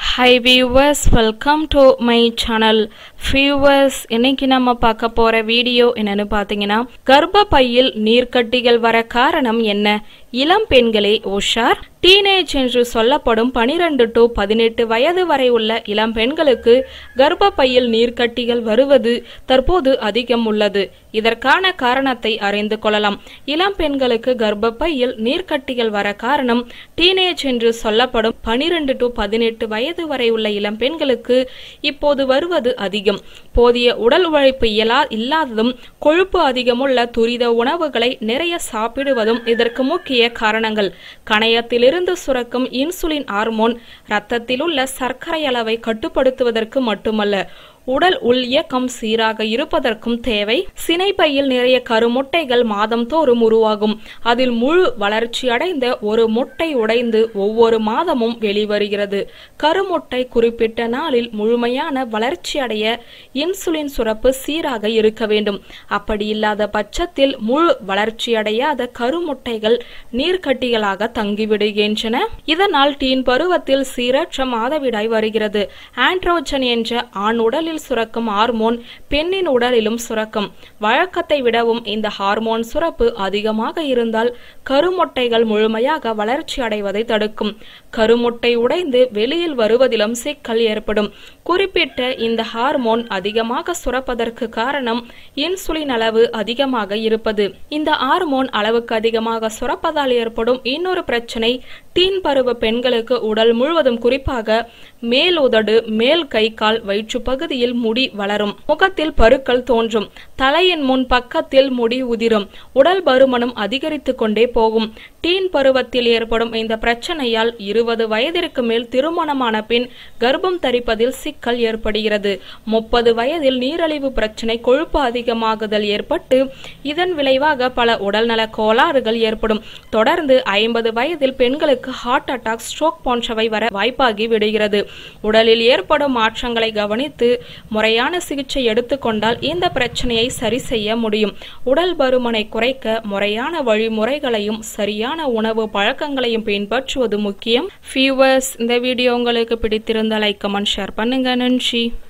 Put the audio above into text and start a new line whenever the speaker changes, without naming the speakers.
high viewers welcome to my channel viewers இன்னைக்கு நம்ம பார்க்க போற வீடியோ என்னன்னு பார்த்தீங்கன்னா கர்ப்பப்பையில் நீர்க்கட்டிகள் வர காரணம் என்ன இளம் பெண்களே உஷார் டீனேஜ் என்று சொல்லப்படும் பனிரெண்டு டு பதினெட்டு வயது வரை உள்ள இளம் பெண்களுக்கு கர்ப்பப்பையில் நீர்க்கட்டிகள் வருவது தற்போது அதிகம் உள்ளது இதற்கான காரணத்தை அறிந்து கொள்ளலாம் இளம் பெண்களுக்கு கர்ப்பப்பையில் நீர்க்கட்டிகள் வர காரணம் டீனேஜ் என்று சொல்லப்படும் பனிரெண்டு டு பதினெட்டு வயது வரை உள்ள இளம் பெண்களுக்கு இப்போது வருவது அதிகம் போதிய உடல் உழைப்பு இயலா இல்லாததும் கொழுப்பு அதிகமுள்ள துரித உணவுகளை நிறைய சாப்பிடுவதும் இதற்கு முக்கிய காரணங்கள் கணையத்திலிருந்து சுரக்கும் இன்சுலின் ஹார்மோன் இரத்தத்தில் உள்ள சர்க்கரை அளவை கட்டுப்படுத்துவதற்கு மட்டுமல்ல உடல் உள் இயக்கம் சீராக இருப்பதற்கும் தேவை சினைப்பையில் நிறைய கருமுட்டைகள் மாதம் தோறும் உருவாகும் அதில் முழு வளர்ச்சி அடைந்த ஒரு முட்டை உடைந்து ஒவ்வொரு மாதமும் வெளிவருகிறது கருமுட்டை குறிப்பிட்ட நாளில் முழுமையான வளர்ச்சி அடைய இன்சுலின் சுரப்பு சீராக இருக்க வேண்டும் அப்படி இல்லாத பட்சத்தில் முழு வளர்ச்சி அடையாத கருமுட்டைகள் நீர்க்கட்டிகளாக தங்கிவிடுகின்றன இதனால் டீன் பருவத்தில் சீரற்ற மாதவிடாய் வருகிறது ஆண்ட்ரோஜன் என்ற ஆண் உடலில் சுரக்கும் ஹார்மோன் பெண்ணின் உடலிலும் சுரக்கும் வழக்கத்தை விடவும் இந்த ஹார்மோன் சுரப்பு அதிகமாக இருந்தால் கருமுட்டைகள் முழுமையாக வளர்ச்சி அடைவதை தடுக்கும் கருமுட்டை உடைந்து வெளியில் வருவதிலும் சிக்கல் ஏற்படும் குறிப்பிட்ட இந்த ஹார்மோன் அதிகமாக சுரப்பதற்கு காரணம் இன்சுலின் அளவு அதிகமாக இருப்பது இந்த ஹார்மோன் அளவுக்கு அதிகமாக சுரப்பதால் ஏற்படும் இன்னொரு பிரச்சனை டீன் பருவ பெண்களுக்கு உடல் முழுவதும் குறிப்பாக மேல் உதடு மேல் கை கால் வயிற்று பகுதியில் முடி வளரும் முகத்தில் பருக்கள் தோன்றும் தலையின் முன் பக்கத்தில் முடி உதிரும் உடல் பருமனும் அதிகரித்து கொண்டே போகும் டீன் பருவத்தில் ஏற்படும் இந்த பிரச்சனையால் இருபது வயதிற்கு மேல் திருமணமான பின் கர்ப்பம் தரிப்பதில் சிக்கல் ஏற்படுகிறது முப்பது வயதில் நீரழிவு பிரச்சனை கொழுப்பு அதிகமாகுதல் ஏற்பட்டு இதன் விளைவாக பல உடல்நல கோளாறுகள் ஏற்படும் தொடர்ந்து ஐம்பது வயதில் பெண்களுக்கு ஹார்ட் அட்டாக் ஸ்ட்ரோக் போன்றவை வர வாய்ப்பாகி விடுகிறது உடலில் ஏற்படும் மாற்றங்களை கவனித்து முறையான சிகிச்சை எடுத்துக்கொண்டால் இந்த பிரச்சனையை சரி செய்ய முடியும் உடல் பருமனை குறைக்க முறையான வழிமுறைகளையும் சரியான உணவு பழக்கங்களையும் பின்பற்றுவது முக்கியம் ஃபியூவர்ஸ் இந்த வீடியோ உங்களுக்கு பிடித்திருந்த லைக் கமெண்ட் ஷேர் பண்ணுங்க நன்றி